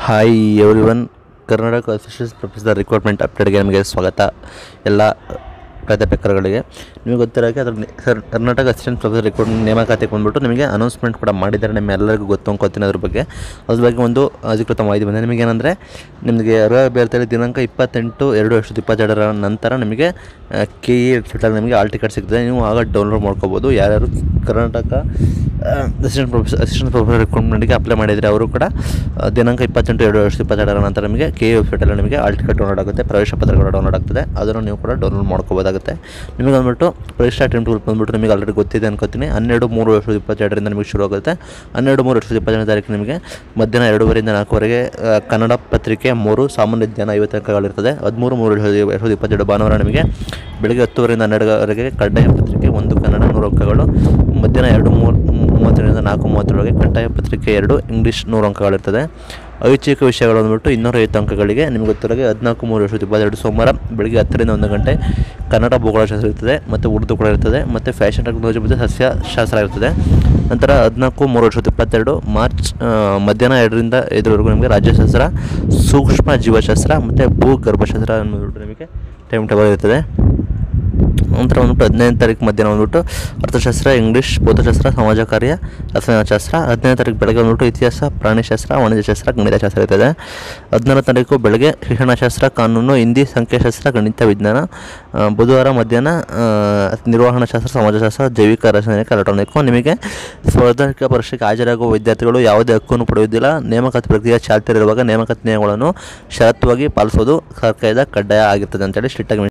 hi everyone Karnataka association professor recruitment ಅಪ್ಡೇಟ್ಗೆ ನಿಮಗೆ ಸ್ವಾಗತ ಎಲ್ಲ ಪ್ರಾಧ್ಯಾಪಕರುಗಳಿಗೆ ನಿಮಗೆ ಗೊತ್ತಿರೋಕ್ಕೆ ಅದ್ರ ನಿ- sir Karnataka assistant professor recruitment ನೇಮಕಾತಿಗೆ ಬಂದ್ಬಿಟ್ಟು ನಿಮಗೆ ಅನೌನ್ಸ್ಮೆಂಟ್ ಕೂಡ ಮಾಡಿದ್ದಾರೆ ನಿಮ್ಮೆಲ್ಲರಿಗೂ ಗೊತ್ತು ಅನ್ಕೋತೀನಿ ಅದ್ರ ಬಗ್ಗೆ ಅದ್ರ ಬಗ್ಗೆ ಒಂದು ಅಧಿಕೃತ ಮಾಹಿತಿ ಬಂದಿದೆ ನಿಮಗೇನೆಂದರೆ ನಿಮಗೆ ಅರ್ಹ ಅಭ್ಯರ್ಥಿಯಲ್ಲಿ ದಿನಾಂಕ ಇಪ್ಪತ್ತೆಂಟು ಎರಡು ಎರಡು ಸಾವಿರದ ಇಪ್ಪತ್ತೆರಡರ ನಂತರ ನಿಮಗೆ ಕೆ ಇ ವೆಬ್ಸೈಟಲ್ಲಿ ನಿಮಗೆ ಆಲ್ ಟಿಕೆಟ್ ಸಿಗ್ತದೆ ನೀವು ಆಗ ಡೌನ್ಲೋಡ್ ಮಾಡ್ಕೋಬೋದು ಯಾರ್ಯಾರು Karnataka assistant professor assistant professor ರಿಕ್ರೂಟ್ಮೆಂಟ್ಗೆ ಅಪ್ಲೈ ಮಾಡಿದರೆ ಅವರು ಕೂಡ ಆ, ದಿನಾಂಕ ಇಪ್ಪತ್ತೆಂಟು ಎರಡು ಎರಡು ಸಾವಿರದ ಇಪ್ಪತ್ತೆರಡರ ನಂತರ ನಿಮಗೆ ಕೆ ಎ ವೆಬ್ಸೈಟಲ್ಲಿ ನಿಮಗೆ ಆಲ್ ಟಿಕೆಟ್ ಡೌನ್ಲೋಡ್ ಆಗುತ್ತೆ ಪ್ರವೇಶ ಪತ್ರ ಕೂಡ ಡೌನ್ಲೋಡ್ ಆಗ್ತದೆ ಅದನ್ನು ನೀವು ಕೂಡ ಡೌನ್ಲೋಡ್ ಮಾಡ್ಕೋಬೋದಾಗುತ್ತೆ ನಿಮಗೆ ಬಂದ್ಬಿಟ್ಟು ಪರೀಕ್ಷಾ ಟೈಮ್ ಟೇಬಲ್ ಬಂದ್ಬಿಟ್ಟು ನಿಮಗೆ ಆಲ್ರೆಡಿ ಗೊತ್ತಿದೆ ಅನ್ಕೋತೀನಿ ಹನ್ನೆರಡು ಮೂರು ಎರಡು ಸಾವಿರದ ಇಪ್ಪತ್ತೆರಡರಿಂದ ನಿಮಗೆ ಶುರು ಆಗುತ್ತೆ ಹನ್ನೆರಡು ಮೂರು ಎರಡು ಸಾವಿರದ ಇಪ್ಪತ್ತೆರಡನೇ ತಾರೀಕು ನಿಮಗೆ ಮಧ್ಯಾಹ್ನ ಎರಡೂವರೆಯಿಂದ ನಾಲ್ಕುವರೆಗೆ ಆ, ಕನ್ನಡ ಪತ್ರಿಕೆ ಮೂರು ಸಾಮಾನ್ಯ ಜ್ಞಾನ ಐವತ್ತು ಅಂಕಗಳಿರ್ತದೆ ಹದಿಮೂರು ಮೂರು ಎರಡು ಸಾವಿರದ ಎರಡು ಸಾವಿರದ ಇಪ್ಪತ್ತೆರಡು ಭಾನುವಾರ ನಿಮಗೆ ಬೆಳಗ್ಗೆ ಹತ್ತುವರೆಯಿಂದ ಹನ್ನೆರಡುವರೆಗೆ ಕಡ್ಡಾಯ ಪತ್ರಿಕೆ ಒಂದು ಕನ್ನಡ ನೂರು ಅಂಕಗಳು ಮಧ್ಯಾಹ್ನ ಎರಡು ಮೂರು ಮೂವತ್ತರಿಂದ ನಾಲ್ಕು ಮೂವತ್ತರೊಳಗೆ ಕಡ್ಡಾಯ ಪತ್ರಿಕೆ ಎರಡು ಇಂಗ್ಲೀಷ್ ನೂರು ಅಂಕಗಳಿರ್ತದೆ ಐಚ್ಛಿಕ ವಿಷಯಗಳು ಬಂದ್ಬಿಟ್ಟು ಇನ್ನೂರೈವತ್ತು ಅಂಕಗಳಿಗೆ ನಿಮಗೆ ಗೊತ್ತಿರೋಗೆ ಹದಿನಾಲ್ಕು ಮೂರು ವರ್ಷದ ಇಪ್ಪತ್ತೆರಡು ಸೋಮವಾರ ಬೆಳಗ್ಗೆ ಹತ್ತರಿಂದ ಒಂದು ಗಂಟೆ ಕನ್ನಡ ಭೂಗೋಳಶಾಸ್ತ್ರ ಇರ್ತದೆ ಮತ್ತು ಉರ್ದು ಕೂಡ ಇರ್ತದೆ ಮತ್ತು ಫ್ಯಾಷನ್ ಟೆಕ್ನಾಲಜಿ ಮತ್ತು ಸಸ್ಯಶಾಸ್ತ್ರ ಇರ್ತದೆ ನಂತರ ಹದಿನಾಲ್ಕು ಮೂರು ವರ್ಷದ ಇಪ್ಪತ್ತೆರಡು ಮಾರ್ಚ್ ಆ, ಮಧ್ಯಾಹ್ನ ಎರಡರಿಂದ ಐದರವರೆಗೂ ನಿಮಗೆ ರಾಜ್ಯಶಾಸ್ತ್ರ ಸೂಕ್ಷ್ಮ ಜೀವಶಾಸ್ತ್ರ ಮತ್ತು ಭೂಗರ್ಭಶಾಸ್ತ್ರ ಅಂದ್ಬಿಟ್ಟು ನಿಮಗೆ ಟೈಮ್ ಟೇಬಲ್ ಇರ್ತದೆ ನಂತರ ಬಂದ್ಬಿಟ್ಟು ಹದಿನೈದು ತಾರೀಕು ಮಧ್ಯಾಹ್ನ ಬಂದ್ಬಿಟ್ಟು ಅರ್ಥಶಾಸ್ತ್ರ ಇಂಗ್ಲೀಷ್ ಭೌತಶಾಸ್ತ್ರ ಸಮಾಜ ಕಾರ್ಯ ರಸಾಯನಶಾಸ್ತ್ರ ಹದಿನೈದು ತಾರೀಕು ಬೆಳಗ್ಗೆ ಬಂದ್ಬಿಟ್ಟು ಇತಿಹಾಸ ಪ್ರಾಣಿಶಾಸ್ತ್ರ ವಾಣಿಜ್ಯಶಾಸ್ತ್ರ ಗಣಿತಶಾಸ್ತ್ರ ಇರ್ತದೆ ಹದಿನಾರು ತಾರೀಕು ಬೆಳಗ್ಗೆ ಶಿಕ್ಷಣಶಾಸ್ತ್ರ ಕಾನೂನು ಹಿಂದಿ ಸಂಖ್ಯಾಶಾಸ್ತ್ರ ಗಣಿತ ವಿಜ್ಞಾನ ಆ, ಬುಧವಾರ ಮಧ್ಯಾಹ್ನ ಆ, ನಿರ್ವಹಣಾ ಶಾಸ್ತ್ರ ಸಮಾಜಶಾಸ್ತ್ರ ಜೈವಿಕ ರಾಸಾಯನಿಕ ಎಲೆಕ್ಟ್ರಾನಿಕ್ಕು ನಿಮಗೆ ಸ್ಪರ್ಧಾತ್ಮಕ ಪರೀಕ್ಷೆಗೆ ಹಾಜರಾಗುವ ವಿದ್ಯಾರ್ಥಿಗಳು ಯಾವುದೇ ಹಕ್ಕನ್ನು ಪಡೆಯುವುದಿಲ್ಲ ನೇಮಕಾತಿ ಪ್ರಕ್ರಿಯೆ ಚಾಲ್ತಿಯಲ್ಲಿರುವಾಗ ನೇಮಕಾತಿ ನಿಯಮಗಳನ್ನು ಷರತ್ತುವಾಗಿ ಪಾಲಿಸೋದು ಸರ್ಕಾರದ ಕಡ್ಡಾಯ ಆಗಿರ್ತದೆ ಅಂತೇಳಿ ಸ್ಟ್ರಿಕ್ಟಾಗಿ